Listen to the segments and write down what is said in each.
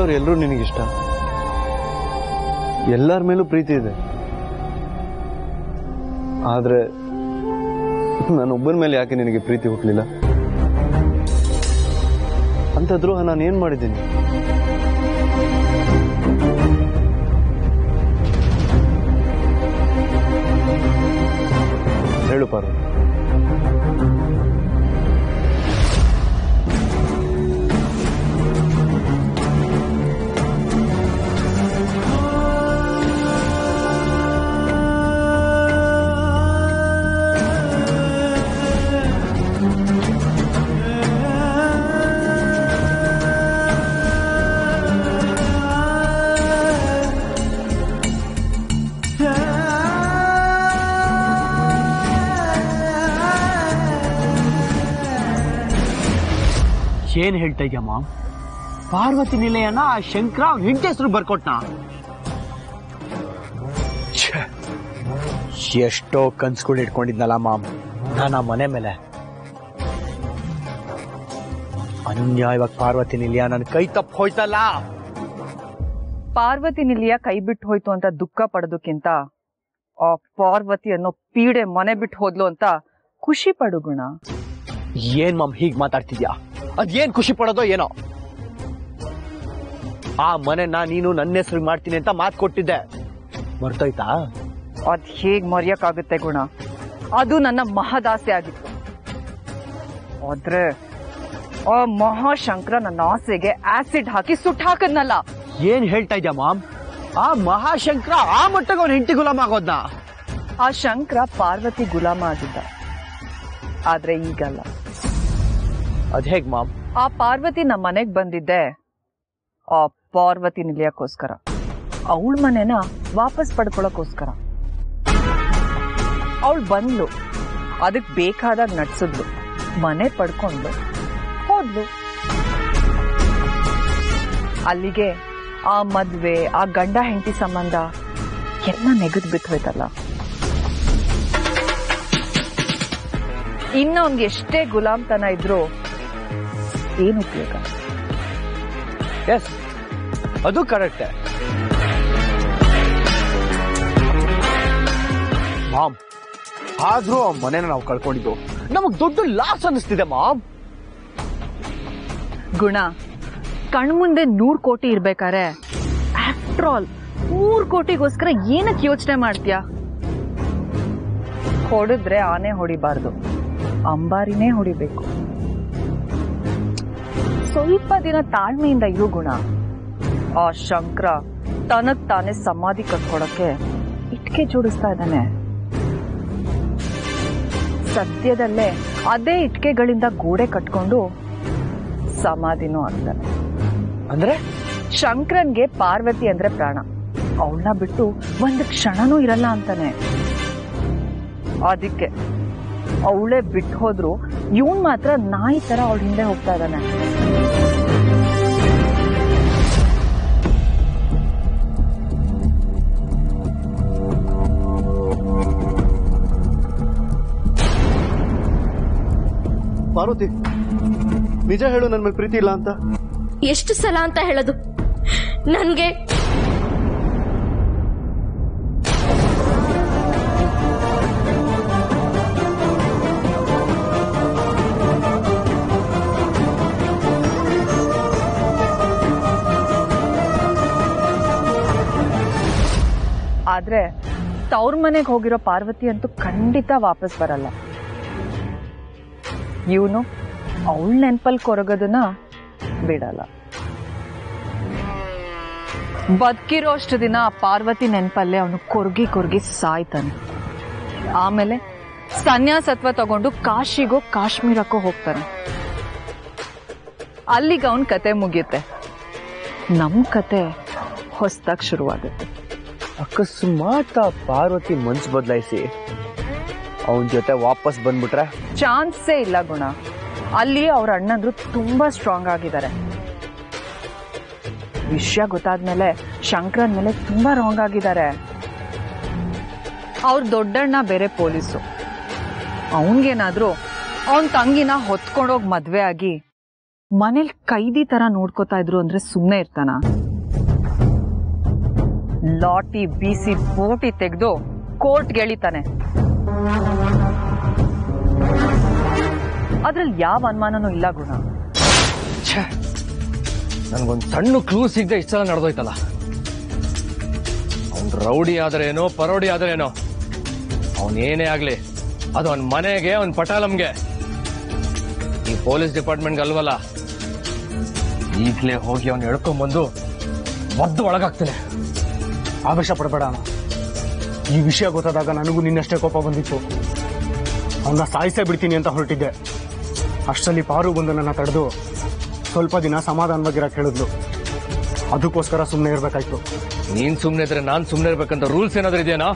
ಮನೆಯವ್ರು ಎಲ್ಲರೂ ನಿನಗಿಷ್ಟ ಎಲ್ಲರ ಮೇಲೂ ಪ್ರೀತಿ ಇದೆ ಆದ್ರೆ ನಾನೊಬ್ಬನ ಮೇಲೆ ಯಾಕೆ ನಿನಗೆ ಪ್ರೀತಿ ಹುಟ್ಟಲಿಲ್ಲ ಅಂತ ದ್ರೋಹ ನಾನು ಏನ್ ಮಾಡಿದ್ದೀನಿ ಹೇಳು ಪಾರ್ವತಿ ಏನ್ ಹೇಳ್ತಾ ಇದ್ಯಾ ಮಾಮ್ ಪಾರ್ವತಿ ನಿಲಯನ ಆ ಶಂಕರ ಅವ್ನ ಹೆಂಡತಿ ಹೆಸರು ಬರ್ಕೊಟ್ನ ಎಷ್ಟೋ ಕನ್ಸುಗಳು ಇಟ್ಕೊಂಡಿದ್ನಲ್ಲ ಮಾಮ್ ನಾನು ಆ ಮನೆ ಮೇಲೆ ಅನ್ಯಾಯವಾಗಿ ಪಾರ್ವತಿ ನಿಲಯ ನನ್ನ ಕೈ ತಪ್ಪ ಹೋಯ್ತಲ್ಲ ಪಾರ್ವತಿ ನಿಲಿಯ ಕೈ ಬಿಟ್ಟು ಹೋಯ್ತು ಅಂತ ದುಃಖ ಪಡೋದಕ್ಕಿಂತ ಆ ಪಾರ್ವತಿ ಅನ್ನೋ ಪೀಡೆ ಮನೆ ಬಿಟ್ಟು ಹೋದ್ಲು ಅಂತ ಖುಷಿ ಪಡು ಗುಣ ಏನ್ ಮಾಮ್ ಹೀಗ್ ಮಾತಾಡ್ತಿದ್ಯಾ ಅದೇನ್ ಖುಷಿ ಪಡೋದೋ ಏನೋ ಆ ಮನೆನ ನೀನು ನನ್ನ ಹೆಸರು ಮಾಡ್ತೀನಿ ಅಂತ ಮಾತು ಕೊಟ್ಟಿದ್ದೆ ಮರ್ತೋಯ್ತಾ ಅದ್ ಹೇಗ್ ಮರೆಯಕ್ಕಾಗುತ್ತೆ ಗುಣ ಅದು ನನ್ನ ಮಹದಾಸೆ ಆಗಿತ್ತು ಆದ್ರೆ ಆ ಮಹಾಶಂಕರ ನನ್ನ ಆಸೆಗೆ ಆಸಿಡ್ ಹಾಕಿ ಸುಟ್ಟು ಹಾಕದ್ನಲ್ಲ ಏನ್ ಹೇಳ್ತಾ ಇದ್ಯಾ ಮಾಮ್ ಆ ಮಹಾಶಂಕರ ಆ ಮಟ್ಟಕ್ಕೆ ಅವ್ನ ಹೆಂಡತಿ ಗುಲಾಮ ಆಗೋದ್ನ ಆ ಶಂಕರ ಪಾರ್ವತಿ ಗುಲಾಮ ಆಗಿದ್ದ ಆದ್ರೆ ಈಗಲ್ಲ ಅದ್ ಹೇಗ್ ಮಾಮ್ ಆ ಪಾರ್ವತಿ ನಮ್ಮ ಮನೆಗ್ ಬಂದಿದ್ದೆ ಆ ಪಾರ್ವತಿ ನಿಲಿಯಕ್ಕೋಸ್ಕರ ಅವಳ ಮನೆನ ವಾಪಸ್ ಪಡ್ಕೊಳಕ್ಕೋಸ್ಕರ ಅವಳು ಬಂದ್ಲು ಅದಕ್ ಬೇಕಾದಾಗ ನಡ್ಸಿದ್ಲು ಮನೆ ಪಡ್ಕೊಂಡು ಹೋದ್ಲು ಅಲ್ಲಿಗೆ ಆ ಮದ್ವೆ ಆ ಗಂಡ ಹೆಂಡತಿ ಸಂಬಂಧ ಎಲ್ಲ ನೆಗೆದ್ ಬಿಟ್ಟು ಹೋಯ್ತಲ್ಲ ಇನ್ನ ಒಂದ್ ಎಷ್ಟೇ ಗುಲಾಮ್ತನ ಇದ್ರು ಏನು ಉಪಯೋಗ ಎಸ್ ಅದು ಕರೆಕ್ಟ್ ಮಾಮ್ ಆದ್ರೂ ಆ ಮನೆನ ನಾವು ಕಳ್ಕೊಂಡಿದ್ದು ನಮಗ್ ದೊಡ್ಡ ಲಾಸ್ ಅನಿಸ್ತಿದೆ ಮಾಮ್ ಗುಣ ಕಣ್ಮುಂದೆ ನೂರ್ ಕೋಟಿ ಇರ್ಬೇಕಾರೆ ಆಫ್ಟರ್ ಆಲ್ ಮೂರ್ ಕೋಟಿಗೋಸ್ಕರ ಏನಕ್ಕೆ ಯೋಚನೆ ಮಾಡ್ತೀಯ ಹೊಡೆದ್ರೆ ಆನೆ ಹೊಡಿಬಾರ್ದು ಅಂಬಾರಿನೇ ಹೊಡಿಬೇಕು ಸ್ವಲ್ಪ ದಿನ ತಾಳ್ಮೆಯಿಂದ ಇರು ಗುಣ ಆ ಶಂಕರ ತನಗ್ ತಾನೇ ಸಮಾಧಿ ಕಟ್ಕೊಡಕ್ಕೆ ಇಟ್ಕೆ ಜೋಡಿಸ್ತಾ ಇದ್ದಾನೆ ಸದ್ಯದಲ್ಲೇ ಅದೇ ಇಟ್ಕೆಗಳಿಂದ ಗೋಡೆ ಕಟ್ಕೊಂಡು ಸಮಾಧಿನೂ ಆಗ್ತಾನೆ ಅಂದ್ರೆ ಶಂಕರನ್ಗೆ ಪಾರ್ವತಿ ಅಂದ್ರೆ ಪ್ರಾಣ ಅವಳನ್ನ ಬಿಟ್ಟು ಒಂದು ಕ್ಷಣನೂ ಇರಲ್ಲ ಅಂತಾನೆ ಅದಕ್ಕೆ ಅವಳೇ ಬಿಟ್ಟು ಹೋದ್ರು ಇವನ್ ಮಾತ್ರ ನಾಯಿ ತರ ಅವಳ ಹಿಂದೆ ಹೋಗ್ತಾ ಇದ್ದಾನೆ ಪಾರ್ವತಿ ನಿಜ ಹೇಳು ನನ್ನ ಮೇಲೆ ಪ್ರೀತಿ ಇಲ್ಲ ಅಂತ ಎಷ್ಟು ಸಲ ಅಂತ ಹೇಳೋದು ನನ್ಗೆ ಆದ್ರೆ ತವ್ರ ಮನೆಗೆ ಹೋಗಿರೋ ಪಾರ್ವತಿ ಅಂತೂ ಖಂಡಿತ ವಾಪಸ್ ಬರಲ್ಲ ಇವನು ಅವಳ ನೆನ್ಪಲ್ ಕೊರಗೋದನ್ನ ಬಿಡಲ್ಲ ಬದುಕಿರೋ ಅಷ್ಟು ದಿನ ಆ ಪಾರ್ವತಿ ನೆನ್ಪಲ್ಲೇ ಅವನು ಕೊರ್ಗಿ ಕೊರ್ಗಿ ಸಾಯ್ತಾನೆ ಆಮೇಲೆ ಸನ್ಯಾಸತ್ವ ತಗೊಂಡು ಕಾಶಿಗೋ ಕಾಶ್ಮೀರಕ್ಕೋ ಹೋಗ್ತಾನೆ ಅಲ್ಲಿಗೆ ಅವನ್ ಕತೆ ಮುಗಿಯುತ್ತೆ ನಮ್ ಕತೆ ಹೊಸ್ದಾಗ್ ಶುರುವಾಗುತ್ತೆ ಅಕಸ್ಮಾತ್ ಆ ಪಾರ್ವತಿ ಮನ್ಸು ಬದಲಾಯಿಸಿ ಅವನ ಜೊತೆ ವಾಪಸ್ ಬಂದ್ಬಿಟ್ರೆ ಚಾನ್ಸೇ ಇಲ್ಲ ಗುಣ ಅಲ್ಲಿ ಅವ್ರ ಅಣ್ಣಂದ್ರು ತುಂಬಾ ಸ್ಟ್ರಾಂಗ್ ಆಗಿದ್ದಾರೆ ವಿಷಯ ಗೊತ್ತಾದ್ಮೇಲೆ ಶಂಕರನ್ ಮೇಲೆ ತುಂಬಾ ರಾಂಗ್ ಆಗಿದ್ದಾರೆ ಅವ್ರ ದೊಡ್ಡಣ್ಣ ಬೇರೆ ಪೊಲೀಸು ಅವನ್ಗೇನಾದ್ರೂ ಅವನ್ ತಂಗಿನ ಹೊತ್ಕೊಂಡೋಗ್ ಮದ್ವೆ ಆಗಿ ಮನೇಲಿ ಕೈದಿ ತರ ನೋಡ್ಕೋತಾ ಇದ್ರು ಅಂದ್ರೆ ಸುಮ್ನೆ ಇರ್ತಾನ ಲಾಟಿ ಬೀಸಿ ಬೋಟಿ ತೆಗೆದು ಕೋರ್ಟ್ಗೆ ಎಳಿತಾನೆ ಅದ್ರಲ್ಲಿ ಯಾವ ಅನುಮಾನನೂ ಇಲ್ಲ ಗುಣ ನನ್ಗೊಂದ್ ಸಣ್ಣ ಕ್ಲೂ ಸಿಗದೆ ಇಷ್ಟ ಸಲ ನಡೆದೋಯ್ತಲ್ಲ ಅವ್ನ್ ರೌಡಿ ಆದ್ರೇನೋ ಪರೋಡಿ ಆದ್ರೇನೋ ಅವನ್ ಏನೇ ಆಗ್ಲಿ ಅದು ಅವನ್ ಮನೆಗೆ ಅವನ್ ಪಟಾಲಂಗೆ ಈ ಪೊಲೀಸ್ ಡಿಪಾರ್ಟ್ಮೆಂಟ್ಗೆ ಅಲ್ವಲ್ಲ ಈಗ್ಲೇ ಹೋಗಿ ಅವ್ನ್ ಎಳ್ಕೊಂಬಂದು ಒದ್ದು ಒಳಗಾಗ್ತಾನೆ ಆವೇಶ ಪಡಬೇಡ ಅಣ್ಣ ಈ ವಿಷಯ ಗೊತ್ತಾದಾಗ ನನಗೂ ನಿನ್ನಷ್ಟೇ ಕೋಪ ಬಂದಿತ್ತು ಅವನ್ನ ಸಾಯಿಸೇ ಬಿಡ್ತೀನಿ ಅಂತ ಹೊರಟಿದ್ದೆ ಅಷ್ಟರಲ್ಲಿ ಪಾರು ಬಂದು ನನ್ನ ತಡೆದು ಸ್ವಲ್ಪ ದಿನ ಸಮಾಧಾನವಾಗಿರಕ್ಕೆ ಹೇಳಿದ್ಲು ಅದಕ್ಕೋಸ್ಕರ ಸುಮ್ಮನೆ ಇರಬೇಕಾಯ್ತು ನೀನ್ ಸುಮ್ನೆ ಇದ್ರೆ ನಾನ್ ಸುಮ್ನೆ ಇರ್ಬೇಕಂತ ರೂಲ್ಸ್ ಏನಾದ್ರೂ ಇದೆಯಾ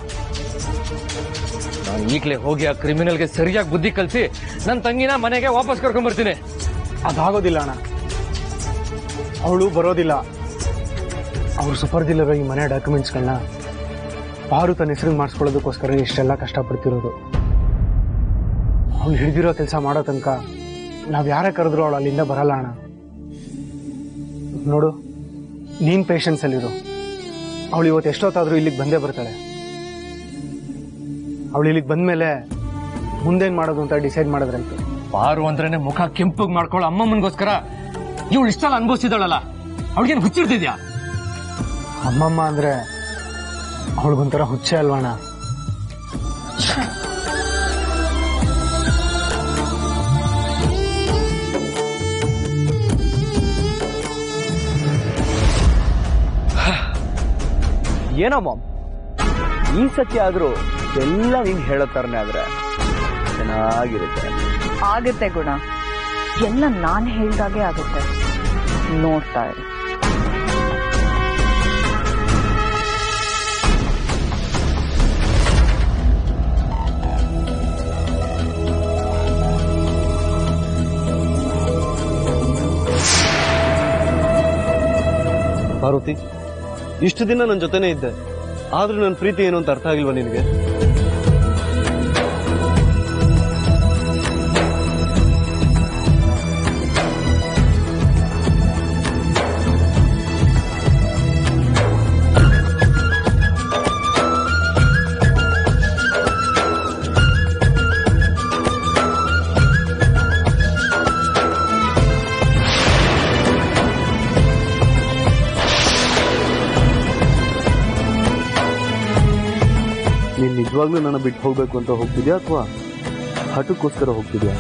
ನಾನು ಈಗ್ಲೇ ಹೋಗಿ ಆ ಕ್ರಿಮಿನಲ್ಗೆ ಸರಿಯಾಗಿ ಬುದ್ಧಿ ಕಲ್ಸಿ ನನ್ನ ತಂಗಿನ ಮನೆಗೆ ವಾಪಸ್ ಕರ್ಕೊಂಡ್ ಬರ್ತೀನಿ ಅದಾಗೋದಿಲ್ಲ ಅಣ್ಣ ಅವಳು ಬರೋದಿಲ್ಲ ಅವ್ರು ಸುಪರ್ದಿಲ್ಲರೋ ಈ ಮನೆ ಡಾಕ್ಯುಮೆಂಟ್ಸ್ಗಳನ್ನ ಪಾರು ತನ್ನ ಹೆಸರಿಗೆ ಮಾಡಿಸ್ಕೊಳ್ಳೋದಕ್ಕೋಸ್ಕರ ಇಷ್ಟೆಲ್ಲ ಕಷ್ಟಪಡ್ತಿರೋದು ಅವ್ಳು ಹಿಡಿದಿರೋ ಕೆಲಸ ಮಾಡೋ ತನಕ ನಾವ್ ಯಾರೇ ಕರೆದ್ರು ಅವಳು ಅಲ್ಲಿಂದ ಬರಲ್ಲ ಅಣ್ಣ ನೋಡು ನೀನ್ ಪೇಷನ್ಸ್ ಅಲ್ಲಿರು ಅವಳು ಇವತ್ತು ಎಷ್ಟೊತ್ತಾದ್ರೂ ಇಲ್ಲಿಗೆ ಬಂದೇ ಬರ್ತಾಳೆ ಅವಳು ಇಲ್ಲಿಗೆ ಬಂದ್ಮೇಲೆ ಮುಂದೇನ್ ಮಾಡೋದು ಅಂತ ಡಿಸೈಡ್ ಮಾಡಿದ್ರಾಯ್ತು ಪಾರು ಅಂದ್ರೇನೆ ಮುಖ ಕೆಂಪಗ್ ಮಾಡ್ಕೊಳ್ಳೋ ಅಮ್ಮಮ್ಮನ್ಗೋಸ್ಕರ ಇವಳು ಇಷ್ಟಲ್ಲ ಅನ್ಭವಿಸಿದಳಲ್ಲ ಅವಳಿಗೇನು ಹುಚ್ಚಿಡ್ತಿದ್ಯಾ ಅಮ್ಮಮ್ಮ ಅಂದ್ರೆ ಅವಳಿಗೊಂಥರ ಹುಚ್ಚೆ ಅಲ್ವಣ್ಣ ಏನೋ ಮಾಮ್ ಈ ಸತಿ ಆದ್ರೂ ಎಲ್ಲ ನೀನ್ ಹೇಳೋ ತರನೇ ಆದ್ರೆ ಚೆನ್ನಾಗಿರುತ್ತೆ ಆಗುತ್ತೆ ಗುಣ ಎಲ್ಲ ನಾನ್ ಹೇಳ್ದಾಗೆ ಆಗುತ್ತೆ ನೋಡ್ತಾ ಇರಿ ಪಾರ್ವತಿ ಇಷ್ಟು ದಿನ ನನ್ನ ಜೊತೆನೇ ಇದ್ದೆ ಆದ್ರೂ ನನ್ನ ಪ್ರೀತಿ ಏನು ಅಂತ ಅರ್ಥ ಆಗಿಲ್ವಾ ನಿನಗೆ ನೀನ್ ನಿಜವಾಗ್ಲೂ ನನ್ನ ಬಿಟ್ಟು ಹೋಗ್ಬೇಕು ಅಂತ ಹೋಗ್ತಿದ್ಯಾ ಅಥವಾ ಹಠಕ್ಕೋಸ್ಕರ ಹೋಗ್ತಿದ್ಯಾ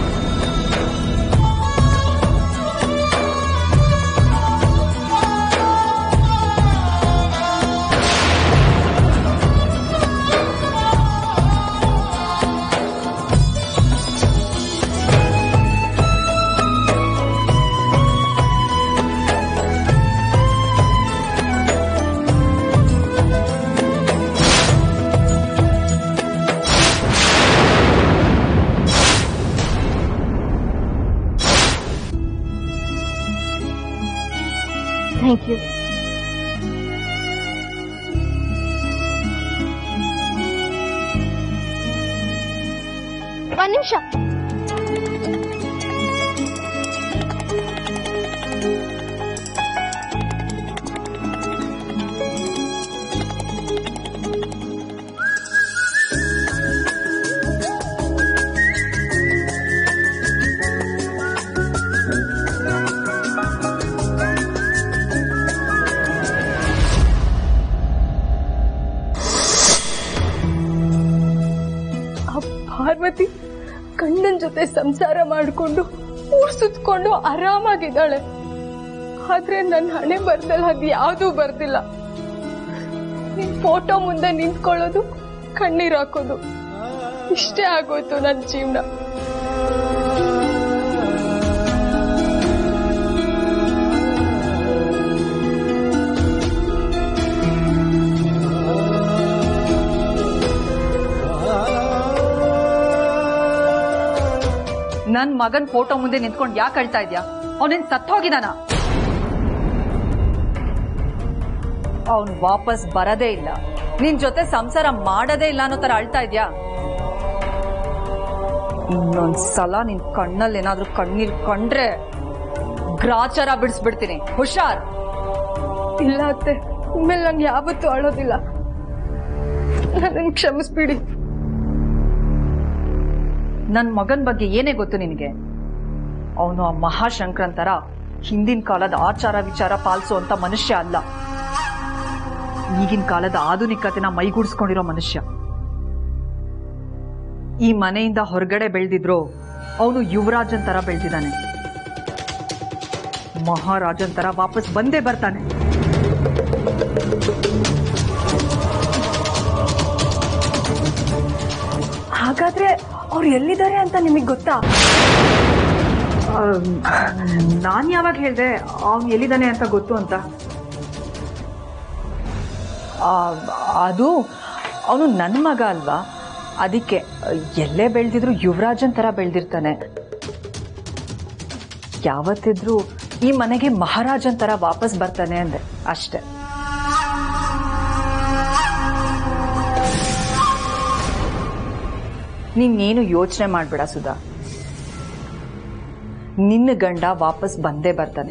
ಥ್ಯಾಂಕ್ ಯು ಒಂದ್ ನಿಮಿಷ ಆ ಪಾರ್ವತಿ ಗಂಡನ್ ಜೊತೆ ಸಂಸಾರ ಮಾಡಿಕೊಂಡು ಊರ್ ಸುತ್ಕೊಂಡು ಆರಾಮಾಗಿದ್ದಾಳೆ ಆದ್ರೆ ನನ್ನ ಹಣೆ ಬರ್ದಲ್ಲ ಅದು ಯಾವ್ದೂ ಬರ್ದಿಲ್ಲ ನಿನ್ ಫೋಟೋ ಮುಂದೆ ನಿಂತ್ಕೊಳ್ಳೋದು ಕಣ್ಣೀರ್ ಹಾಕೋದು ಇಷ್ಟೇ ಆಗೋಯ್ತು ನನ್ನ ಜೀವನ ನನ್ ಮಗನ್ ಫೋಟೋ ಮುಂದೆ ನಿಂತ್ಕೊಂಡು ಯಾಕೆ ಅಳ್ತಾ ಇದ್ಯಾ ಅವನೇನ್ ಸತ್ತೋಗಿದಾನ ಅವನ್ ವಾಪಸ್ ಬರದೇ ಇಲ್ಲ ನಿನ್ ಜೊತೆ ಸಂಸಾರ ಮಾಡದೇ ಇಲ್ಲ ಅನ್ನೋ ತರ ಅಳ್ತಾ ಇದ್ಯಾ ಇನ್ನೊಂದ್ ಸಲ ನಿನ್ ಕಣ್ಣಲ್ಲಿ ಏನಾದ್ರೂ ಕಣ್ಣೀರ್ ಕಂಡ್ರೆ ಗ್ರಾಚಾರ ಬಿಡಿಸ್ಬಿಡ್ತೀನಿ ಹುಷಾರ್ ಇಲ್ಲ ಅತ್ತೆ ಇನ್ಮೇಲೆ ನಾನು ಯಾವತ್ತೂ ಅಳೋದಿಲ್ಲ ನನ್ನನ್ನು ಕ್ಷಮಿಸ್ಬಿಡಿ ನನ್ ಮಗನ್ ಬಗ್ಗೆ ಏನೇ ಗೊತ್ತು ನಿನಗೆ ಅವನು ಆ ಮಹಾಶಂಕರನ್ ತರ ಹಿಂದಿನ ಕಾಲದ ಆಚಾರ ವಿಚಾರ ಪಾಲಿಸುವಂತ ಮನುಷ್ಯ ಅಲ್ಲ ಈಗಿನ ಕಾಲದ ಆಧುನಿಕತೆನ ಮೈಗೂಡಿಸ್ಕೊಂಡಿರೋ ಮನುಷ್ಯ ಈ ಮನೆಯಿಂದ ಹೊರಗಡೆ ಬೆಳೆದಿದ್ರು ಅವನು ಯುವರಾಜನ್ ತರ ಬೆಳೆದಿದ್ದಾನೆ ಮಹಾರಾಜನ್ ತರ ವಾಪಸ್ ಬಂದೇ ಬರ್ತಾನೆ ಹಾಗಾದ್ರೆ ಅವ್ರು ಎಲ್ಲಿದ್ದಾರೆ ಅಂತ ನಿಮಗೆ ಗೊತ್ತಾ ನಾನ್ ಯಾವಾಗ ಹೇಳ್ದೆ ಅವನ್ ಎಲ್ಲಿದ್ದಾನೆ ಅಂತ ಗೊತ್ತು ಅಂತ ಆ, ಅದು ಅವನು ನನ್ನ ಮಗ ಅಲ್ವಾ ಅದಕ್ಕೆ ಎಲ್ಲೇ ಬೆಳೆದಿದ್ರು ಯುವರಾಜನ್ ತರ ಬೆಳೆದಿರ್ತಾನೆ ಯಾವತ್ತಿದ್ರೂ ಈ ಮನೆಗೆ ಮಹಾರಾಜನ್ ತರ ವಾಪಸ್ ಬರ್ತಾನೆ ಅಂದೆ ಅಷ್ಟೆ ನೀನೇನು ಯೋಚನೆ ಮಾಡ್ಬೇಡ ಸುಧಾ ನಿನ್ನ ಗಂಡ ವಾಪಸ್ ಬಂದೇ ಬರ್ತಾನೆ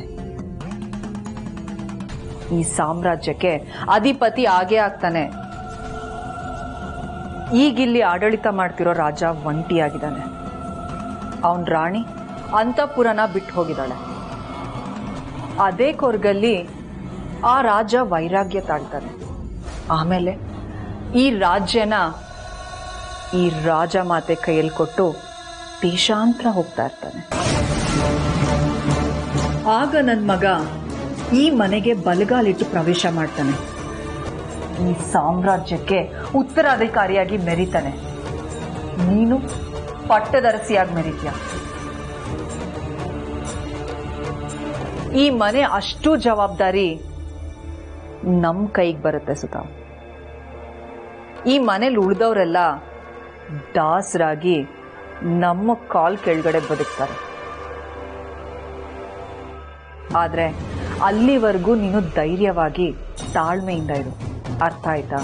ಈ ಸಾಮ್ರಾಜ್ಯಕ್ಕೆ ಅಧಿಪತಿ ಆಗೇ ಆಗ್ತಾನೆ ಈಗಿಲ್ಲಿ ಆಡಳಿತ ಮಾಡ್ತಿರೋ ರಾಜ ಒಂಟಿಯಾಗಿದ್ದಾನೆ ಅವನ್ ರಾಣಿ ಅಂತಃಪುರನ ಬಿಟ್ಟು ಹೋಗಿದ್ದಾಳೆ ಅದೇ ಕೊರ್ಗಲ್ಲಿ ಆ ರಾಜ ವೈರಾಗ್ಯ ತಾಳ್ತಾನೆ ಆಮೇಲೆ ಈ ರಾಜ್ಯನ ಈ ರಾಜ ಮಾತೆ ಕೈಯಲ್ಲಿ ಕೊಟ್ಟು ದೇಶಾಂತರ ಹೋಗ್ತಾ ಇರ್ತಾನೆ ಆಗ ನನ್ನ ಮಗ ಈ ಮನೆಗೆ ಬಲಗಾಲಿಟ್ಟು ಪ್ರವೇಶ ಮಾಡ್ತಾನೆ ಈ ಸಾಮ್ರಾಜ್ಯಕ್ಕೆ ಉತ್ತರಾಧಿಕಾರಿಯಾಗಿ ಮೆರಿತಾನೆ ನೀನು ಪಟ್ಟದರಸಿಯಾಗಿ ಮೆರಿತೀಯ ಈ ಮನೆ ಅಷ್ಟು ಜವಾಬ್ದಾರಿ ನಮ್ ಕೈಗೆ ಬರುತ್ತೆ ಸುಧಾ ಈ ಮನೇಲಿ ಉಳಿದವರೆಲ್ಲ ದಾಸರಾಗಿ ನಮ್ಮ ಕಾಲ್ ಕೆಳಗಡೆ ಬದುಕ್ತಾರೆ ಆದ್ರೆ ಅಲ್ಲಿವರೆಗೂ ನೀನು ಧೈರ್ಯವಾಗಿ ತಾಳ್ಮೆಯಿಂದ ಇರು ಅರ್ಥ ಆಯ್ತಾ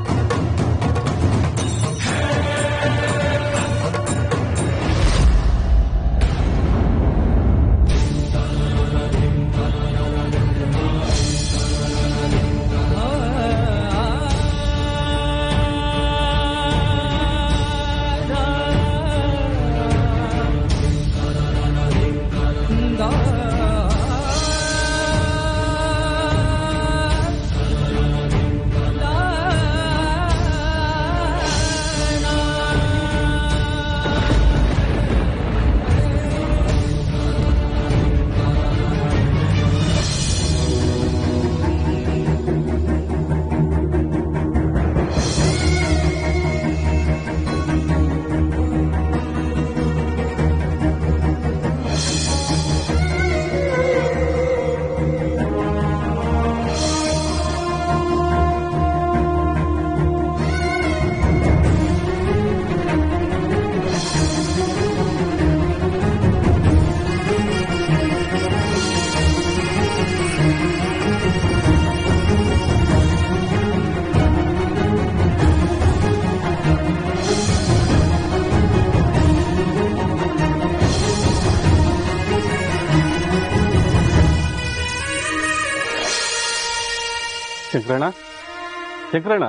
ಶಂಕರಣ್ಣ ಶಂಕರಣ್ಣ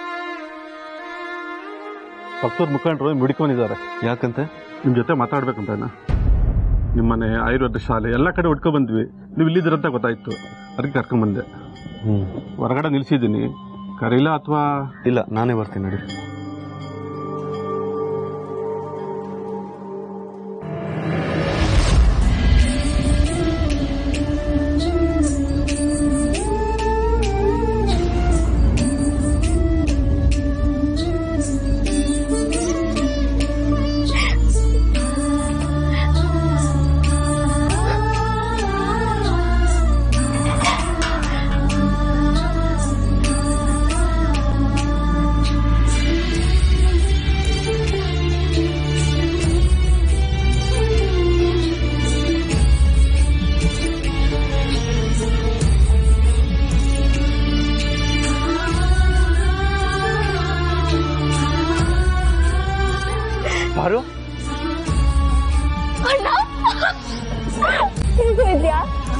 ಭಕ್ತವ್ರ ಮುಖಂಡರು ಮುಡಿಕೊಂಡಿದ್ದಾರೆ ಯಾಕಂತೆ ನಿಮ್ಮ ಜೊತೆ ಮಾತಾಡ್ಬೇಕಂತ ಅಣ್ಣ. ನಿಮ್ಮನೆ ಆಯುರ್ವೇದ ಶಾಲೆ ಎಲ್ಲ ಕಡೆ ಹುಡ್ಕೊ ಬಂದ್ವಿ ನೀವು ಇಲ್ಲಿದ್ದೀರಂತ ಗೊತ್ತಾಯ್ತು ಅದಕ್ಕೆ ಕರ್ಕೊಂಬಂದೆ ಹ್ಞೂ ಹೊರಗಡೆ ನಿಲ್ಸಿದ್ದೀನಿ ಕರೀಲ ಅಥವಾ ಇಲ್ಲ ನಾನೇ ಬರ್ತೀನಿ ನಡಿ ಆ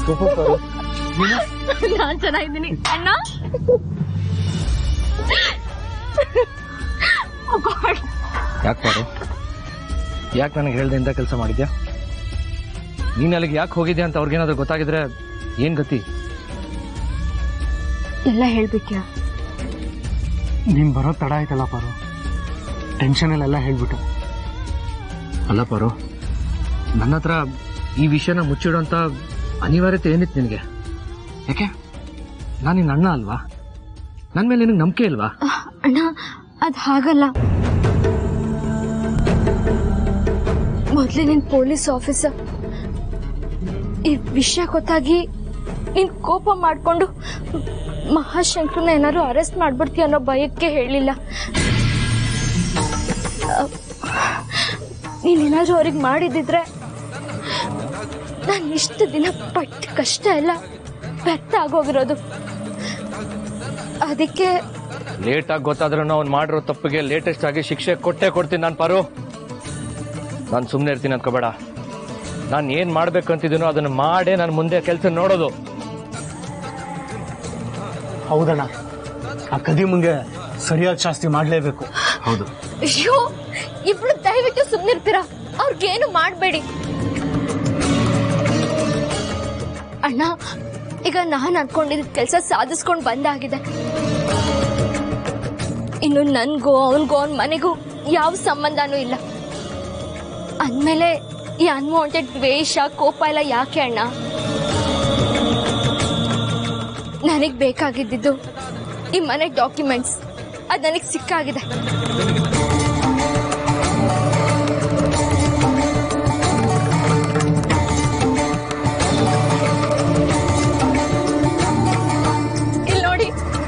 ನಾನ್ ಚೆನ್ನಾಗಿದ್ದೀನಿ ಅಣ್ಣ ಯಾಕೆ ಪಾರು ಯಾಕೆ ನನಗೆ ಹೇಳ್ದೆ ಇಂಥ ಕೆಲಸ ಮಾಡಿದ್ಯಾ ನೀನ್ ಅಲ್ಲಿಗೆ ಯಾಕೆ ಹೋಗಿದ್ಯಾ ಅಂತ ಅವ್ರಿಗೇನಾದ್ರೂ ಗೊತ್ತಾಗಿದ್ರೆ ಏನ್ ಗತಿ ಎಲ್ಲ ಹೇಳ್ಬಿಟ್ಯಾ ನೀನ್ ಬರೋ ತಡ ಆಯ್ತಲ್ಲ ಪಾರು ಟೆನ್ಷನಲ್ಲೆಲ್ಲ ಹೇಳ್ಬಿಟ್ಟು ಅಲ್ಲ ಪಾರು ನನ್ನ ಹತ್ರ ಈ ವಿಷಯನ ಮುಚ್ಚಿಡೋಂಥ ಅನಿವಾರ್ಯತೆ ಏನಿತ್ತು ನಿನಗೆ ಯಾಕೆ ನಾನು ನಿನ್ನ ಅಣ್ಣ ಅಲ್ವಾ ನನ್ನ ಮೇಲೆ ನಿನಗೆ ನಂಬಿಕೆ ಇಲ್ವಾ ಅಣ್ಣ ಅದ್ ಹಾಗಲ್ಲ ಮೊದ್ಲೇ ನೀನ್ ಪೊಲೀಸ್ ಆಫೀಸರ್ ಈ ವಿಷಯ ಗೊತ್ತಾಗಿ ನೀನ್ ಕೋಪ ಮಾಡ್ಕೊಂಡು ಮಹಾಶಂಕರನ್ನ ಏನಾದ್ರು ಅರೆಸ್ಟ್ ಮಾಡ್ಬಿಡ್ತೀಯ ಅನ್ನೋ ಭಯಕ್ಕೆ ಹೇಳಿಲ್ಲ ನೀನೇನಾದ್ರೂ ಅವ್ರಿಗೆ ಮಾಡಿದಿದ್ರೆ ನಾನು ಇಷ್ಟು ದಿನ ಪಟ್ಟ ಕಷ್ಟ ಎಲ್ಲ ವ್ಯರ್ಥ ಆಗೋಗಿರೋದು ಅದಕ್ಕೆ ಲೇಟ್ ಆಗಿ ಗೊತ್ತಾದ್ರೂ ಅವ್ನು ಮಾಡಿರೋ ತಪ್ಪಿಗೆ ಲೇಟೆಸ್ಟ್ ಆಗಿ ಶಿಕ್ಷೆ ಕೊಟ್ಟೆ ಕೊಡ್ತೀನಿ ನಾನು ಪಾರು ನಾನು ಸುಮ್ಮನೆ ಇರ್ತೀನಿ ಅನ್ಕೋಬೇಡ ನಾನು ಏನು ಮಾಡ್ಬೇಕು ಅಂತಿದ್ದೀನೋ ಅದನ್ನು ಮಾಡೇ ನಾನು ಮುಂದೆ ಕೆಲಸ ನೋಡೋದು ಹೌದಣ್ಣ ಆ ಕದಿಮಂಗೆ ಸರಿಯಾದ ಶಾಸ್ತಿ ಮಾಡ್ಲೇಬೇಕು ಹೌದು ಅಯ್ಯೋ ಇಬ್ರು ದಯವಿಟ್ಟು ಸುಮ್ನಿರ್ತೀರಾ ಅವ್ರಿಗೇನು ಮಾಡಬೇಡಿ ಅಣ್ಣ ಈಗ ನಾನು ಅನ್ಕೊಂಡಿದ್ದ ಕೆಲಸ ಸಾಧಿಸ್ಕೊಂಡು ಬಂದಾಗಿದೆ ಇನ್ನು ನನ್ಗೂ ಅವನಿಗೂ ಅವನ ಮನೆಗೂ ಯಾವ ಸಂಬಂಧನೂ ಇಲ್ಲ ಅಂದ್ಮೇಲೆ ಈ ಅನ್ವಾಂಟೆಡ್ ದ್ವೇಷ ಕೋಪ ಎಲ್ಲ ಯಾಕೆ ಅಣ್ಣ ನನಗ್ ಬೇಕಾಗಿದ್ದಿದ್ದು ಈ ಮನೆ ಡಾಕ್ಯುಮೆಂಟ್ಸ್ ಅದು ನನಗೆ ಸಿಕ್ಕಾಗಿದೆ ಇಲ್ಲಿ ನೋಡಿ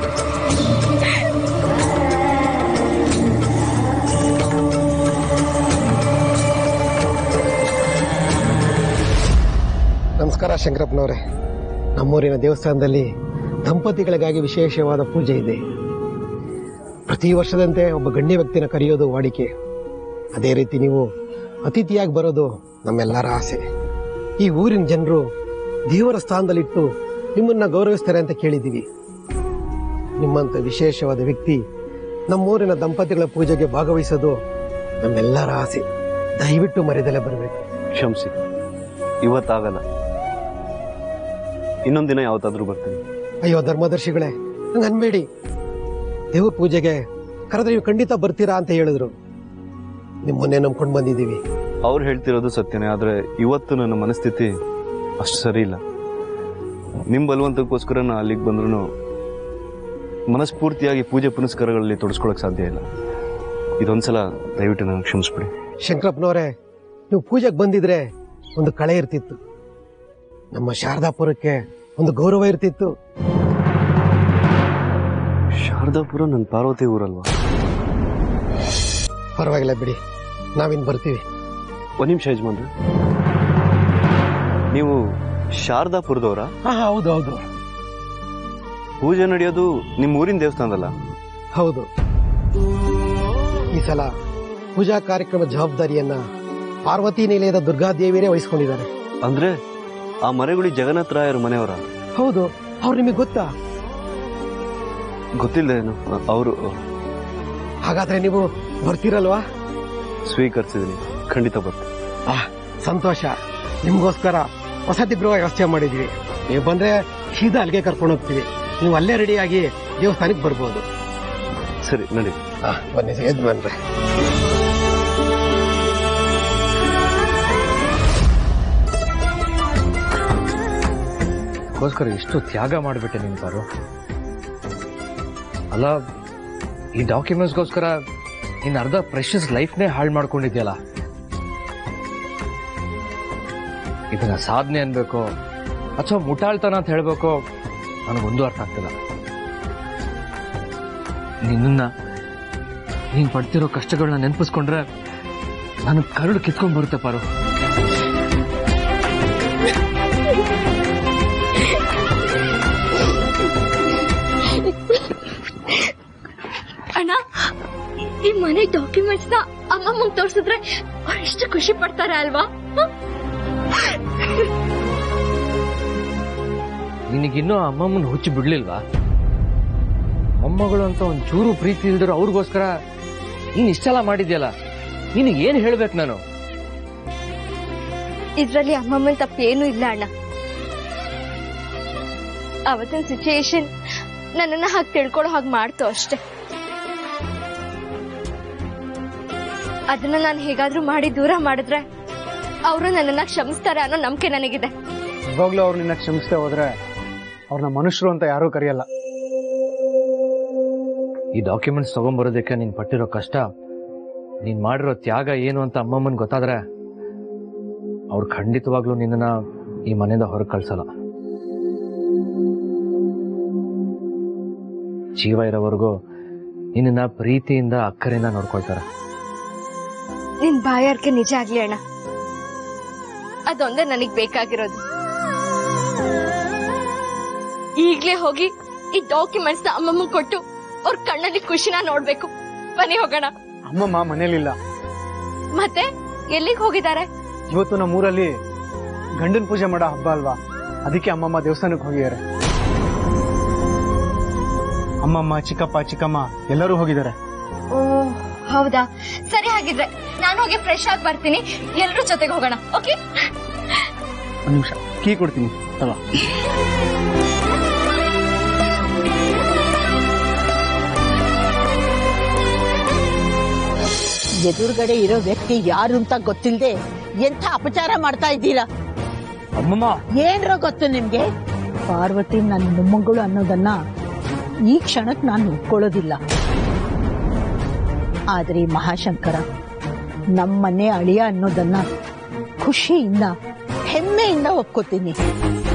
ನಮಸ್ಕಾರ ಶಂಕರಪ್ಪನವರೇ ನಮ್ಮೂರಿನ ದೇವಸ್ಥಾನದಲ್ಲಿ ದಂಪತಿಗಳಿಗಾಗಿ ವಿಶೇಷವಾದ ಪೂಜೆ ಇದೆ ಪ್ರತಿ ವರ್ಷದಂತೆ ಒಬ್ಬ ಗಣ್ಯ ವ್ಯಕ್ತಿನ ಕರೆಯೋದು ವಾಡಿಕೆ ಅದೇ ರೀತಿ ನೀವು ಅತಿಥಿಯಾಗಿ ಬರೋದು ನಮ್ಮೆಲ್ಲರ ಆಸೆ ಈ ಊರಿನ ಜನರು ದೇವರ ಸ್ಥಾನದಲ್ಲಿಟ್ಟು ನಿಮ್ಮನ್ನ ಗೌರವಿಸ್ತಾರೆ ಅಂತ ಕೇಳಿದ್ದೀವಿ ನಿಮ್ಮಂತ ವಿಶೇಷವಾದ ವ್ಯಕ್ತಿ ನಮ್ಮೂರಿನ ದಂಪತಿಗಳ ಪೂಜೆಗೆ ಭಾಗವಹಿಸೋದು ನಮ್ಮೆಲ್ಲರ ಆಸೆ ದಯವಿಟ್ಟು ಮರೆದಲ್ಲೇ ಬರಬೇಕು ಕ್ಷಮಿಸಿ ಇವತ್ತಾಗಲ್ಲ ಇನ್ನೊಂದು ದಿನ ಯಾವತ್ತಾದ್ರೂ ಬರ್ತೀನಿ ಅಯ್ಯೋ ಧರ್ಮದರ್ಶಿಗಳೇ ಹಂಗ ಅನ್ಬೇಡಿ ದೇವ್ರ ಪೂಜೆಗೆ ಕರೆದ್ರೆ ನೀವು ಖಂಡಿತ ಬರ್ತೀರಾ ಅಂತ ಹೇಳಿದ್ರು ನಿಮ್ಮನ್ನೇ ನಂಬ್ಕೊಂಡು ಬಂದಿದ್ದೀವಿ ಅವ್ರು ಹೇಳ್ತಿರೋದು ಸತ್ಯನೇ ಆದರೆ ಇವತ್ತು ನನ್ನ ಮನಸ್ಥಿತಿ ಅಷ್ಟು ಸರಿ ಇಲ್ಲ ನಿಮ್ಮ ಬಲವಂತಕ್ಕೋಸ್ಕರ ನಾನು ಅಲ್ಲಿಗೆ ಬಂದ್ರೂ ಮನಸ್ಫೂರ್ತಿಯಾಗಿ ಪೂಜೆ ಪುನಸ್ಕಾರಗಳಲ್ಲಿ ತೊಡಸ್ಕೊಳಕ್ ಸಾಧ್ಯ ಇಲ್ಲ ಇದೊಂದ್ಸಲ ದಯವಿಟ್ಟು ನನಗೆ ಕ್ಷಮಿಸ್ಬಿಡಿ ಶಂಕರಪ್ಪನವರೇ ನೀವು ಪೂಜೆಗೆ ಬಂದಿದ್ರೆ ಒಂದು ಕಳೆ ಇರ್ತಿತ್ತು ನಮ್ಮ ಶಾರದಾಪುರಕ್ಕೆ ಒಂದು ಗೌರವ ಇರ್ತಿತ್ತು ಶಾರದಾಪುರ ನನ್ನ ಪಾರ್ವತಿ ಊರಲ್ವಾ ಪರವಾಗಿಲ್ಲ ಬಿಡಿ ನಾವಿನ್ ಬರ್ತೀವಿ ಒಂದು ನಿಮಿಷ ಯಜಮಾನ್ರೆ ನೀವು ಶಾರದಾಪುರದವರ ಹಾ ಹೌದು ಹೌದು ಪೂಜೆ ನಡೆಯೋದು ನಿಮ್ಮ ಊರಿನ ದೇವಸ್ಥಾನದಲ್ಲ ಹೌದು ಈ ಸಲ ಪೂಜಾ ಕಾರ್ಯಕ್ರಮ ಜವಾಬ್ದಾರಿಯನ್ನ ಪಾರ್ವತಿ ನಿಲಯದ ದುರ್ಗಾದೇವಿಯರೇ ವಹಿಸ್ಕೊಂಡಿದ್ದಾರೆ ಅಂದ್ರೆ ಆ ಮರೆಗುಳಿ ಜಗನ್ನಾಥ ರಾಯರ ಮನೆಯವರ ಹೌದು ಅವ್ರು ನಿಮಗೆ ಗೊತ್ತಾ ಗೊತ್ತಿಲ್ಲ ಏನು ಅವರು ಹಾಗಾದ್ರೆ ನೀವು ಬರ್ತೀರಲ್ವಾ ಸ್ವೀಕರಿಸಿದ್ದೀನಿ ಖಂಡಿತ ಬರ್ತೀನಿ ಆ, ಸಂತೋಷ ನಿಮ್ಗೋಸ್ಕರ ವಸತಿ ಗೃಹ ವ್ಯವಸ್ಥೆ ಮಾಡಿದ್ವಿ ನೀವು ಬಂದ್ರೆ ಸೀದಾ ಅಲ್ಲಿಗೆ ಕರ್ಕೊಂಡು ಹೋಗ್ತೀವಿ ನೀವು ಅಲ್ಲೇ ರೆಡಿಯಾಗಿ ದೇವಸ್ಥಾನಕ್ಕೆ ಬರ್ಬೋದು ಸರಿ ನಡಿ ಆ, ಬನ್ನಿ ಯಜಮಾನ್ರೆ ಅದಕ್ಕೋಸ್ಕರ ಎಷ್ಟು ತ್ಯಾಗ ಮಾಡಿಬಿಟ್ಟೆ ನೀನು ಪಾರು ಅಲ್ಲ ಈ ಡಾಕ್ಯುಮೆಂಟ್ಸ್ಗೋಸ್ಕರ ಇನ್ನು ಅರ್ಧ ಪ್ರೆಷಸ್ ಲೈಫ್ನೇ ಹಾಳು ಮಾಡ್ಕೊಂಡಿದ್ಯಲ್ಲ ಇದನ್ನ ಸಾಧನೆ ಅನ್ಬೇಕೋ ಅಥವಾ ಮುಟಾಳ್ತನ ಅಂತ ಹೇಳ್ಬೇಕೋ ನನಗೊಂದು ಅರ್ಥ ಆಗ್ತಿಲ್ಲ ನಿನ್ನ ನೀನ್ ಪಡ್ತಿರೋ ಕಷ್ಟಗಳನ್ನ ನೆನಪಿಸ್ಕೊಂಡ್ರೆ ನನಗೆ ಕರುಳು ಕಿತ್ಕೊಂಡ್ ಬರುತ್ತೆ ಪಾರು ಅಣ್ಣ ಈ ಮನೆ ಡಾಕ್ಯುಮೆಂಟ್ಸ್ ನ ಅಮ್ಮಮ್ಮಂಗ್ ತೋರ್ಸಿದ್ರೆ ಅವ್ರು ಎಷ್ಟು ಖುಷಿ ಪಡ್ತಾರೆ ಅಲ್ವಾ ಹ? ನಿನಗಿನ್ನೂ ಅಮ್ಮಮ್ಮನ ಹುಚ್ಚು ಬಿಡ್ಲಿಲ್ವಾ ಮೊಮ್ಮಗಳು ಅಂತ ಒಂದ್ ಚೂರು ಪ್ರೀತಿ ಇಲ್ದಿರೋ ಅವ್ರಿಗೋಸ್ಕರ ನೀನ್ ಇಷ್ಟೆಲ್ಲ ಮಾಡಿದ್ಯಲ್ಲ ನಿನಗೆ ಏನ್ ಹೇಳ್ಬೇಕು ನಾನು ಇದ್ರಲ್ಲಿ ಅಮ್ಮಮ್ಮನ ತಪ್ಪೇನೂ ಇಲ್ಲ ಅಣ್ಣ ಅವತ್ತಿನ ಸಿಚುಯೇಷನ್ ನನ್ನನ್ನ ಹಾಗೆ ತಿಳ್ಕೊಳ್ಳೋ ಹಾಗೆ ಮಾಡ್ತು ಅಷ್ಟೆ ಅದನ್ನ ನಾನು ಹೇಗಾದ್ರೂ ಮಾಡಿ ದೂರ ಮಾಡಿದ್ರೆ ಅವರು ನನ್ನನ್ನ ಕ್ಷಮಿಸ್ತಾರೆ ಅನ್ನೋ ನಂಬಿಕೆ ನನಗಿದೆ ಇವಾಗ್ಲೂ ಅವ್ರು ನಿನ್ನ ಕ್ಷಮಿಸ್ದೆ ಹೋದ್ರೆ ಅವ್ರನ್ನ ಮನುಷ್ಯರು ಅಂತ ಯಾರೂ ಕರೆಯಲ್ಲ ಈ ಡಾಕ್ಯುಮೆಂಟ್ಸ್ ತಗೊಂಬರೋದಕ್ಕೆ ನೀನ್ ಪಟ್ಟಿರೋ ಕಷ್ಟ ನೀನ್ ಮಾಡಿರೋ ತ್ಯಾಗ ಏನು ಅಂತ ಅಮ್ಮಮ್ಮನ್ ಗೊತ್ತಾದ್ರೆ ಅವ್ರು ಖಂಡಿತವಾಗ್ಲೂ ನಿನ್ನನ್ನ ಈ ಮನೆಯಿಂದ ಹೊರಗೆ ಕಳ್ಸಲ್ಲ ಜೀವ ಇರೋವರೆಗೂ ನಿನ್ನ ಪ್ರೀತಿಯಿಂದ ಅಕ್ಕರಿಂದ ನೋಡ್ಕೊಳ್ತಾರೆ ನಿನ್ ಬಾಯಾರ್ಕೆ ನಿಜ ಆಗ್ಲಿ ಅಣ್ಣ ಅದೊಂದೇ ನನಗ್ ಬೇಕಾಗಿರೋದು ಈಗ್ಲೇ ಹೋಗಿ ಈ ಡಾಕ್ಯುಮೆಂಟ್ಸ್ ನ ಅಮ್ಮಮ್ಮ ಕೊಟ್ಟು ಅವ್ರ ಕಣ್ಣಲ್ಲಿ ಖುಷಿನ ನೋಡ್ಬೇಕು ಬನ್ನಿ ಹೋಗೋಣ ಅಮ್ಮಮ್ಮ ಮನೇಲಿಲ್ಲ ಮತ್ತೆ ಎಲ್ಲಿಗೆ ಹೋಗಿದ್ದಾರೆ ಇವತ್ತು ನಮ್ಮೂರಲ್ಲಿ ಗಂಡನ ಪೂಜೆ ಮಾಡೋ ಹಬ್ಬ ಅಲ್ವಾ ಅದಕ್ಕೆ ಅಮ್ಮಮ್ಮ ದೇವಸ್ಥಾನಕ್ಕೆ ಹೋಗಿದ್ದಾರೆ ಅಮ್ಮಮ್ಮ ಚಿಕ್ಕಪ್ಪ ಚಿಕ್ಕಮ್ಮ ಎಲ್ಲರೂ ಹೋಗಿದ್ದಾರೆ ಓ ಹೌದಾ ಸರಿ ಹಾಗಿದ್ರೆ ನಾನು ಹೋಗಿ ಫ್ರೆಶ್ ಆಗಿ ಬರ್ತೀನಿ ಎಲ್ರೂ ಜೊತೆಗೆ ಹೋಗೋಣ ಓಕೆ ಒಂದು ನಿಮಿಷ ಕೀ ಕೊಡ್ತೀನಿ ತಗೋ ಎದುರುಗಡೆ ಇರೋ ವ್ಯಕ್ತಿ ಯಾರು ಅಂತ ಗೊತ್ತಿಲ್ಲದೆ ಎಂಥ ಅಪಚಾರ ಮಾಡ್ತಾ ಇದ್ದೀರಾ ಅಮ್ಮಮ್ಮ ಏನ್ರೋ ಗೊತ್ತು ನಿಮ್ಗೆ ಪಾರ್ವತಿ ನನ್ನ ಮೊಮ್ಮಗಳು ಅನ್ನೋದನ್ನ ಈ ಕ್ಷಣಕ್ ನಾನು ಒಪ್ಕೊಳ್ಳೋದಿಲ್ಲ ಆದ್ರೆ ಈ ಮಹಾಶಂಕರ ನಮ್ಮನೆ ಅಳಿಯ ಅನ್ನೋದನ್ನ ಖುಷಿಯಿಂದ ಹೆಮ್ಮೆಯಿಂದ ಒಪ್ಕೋತೀನಿ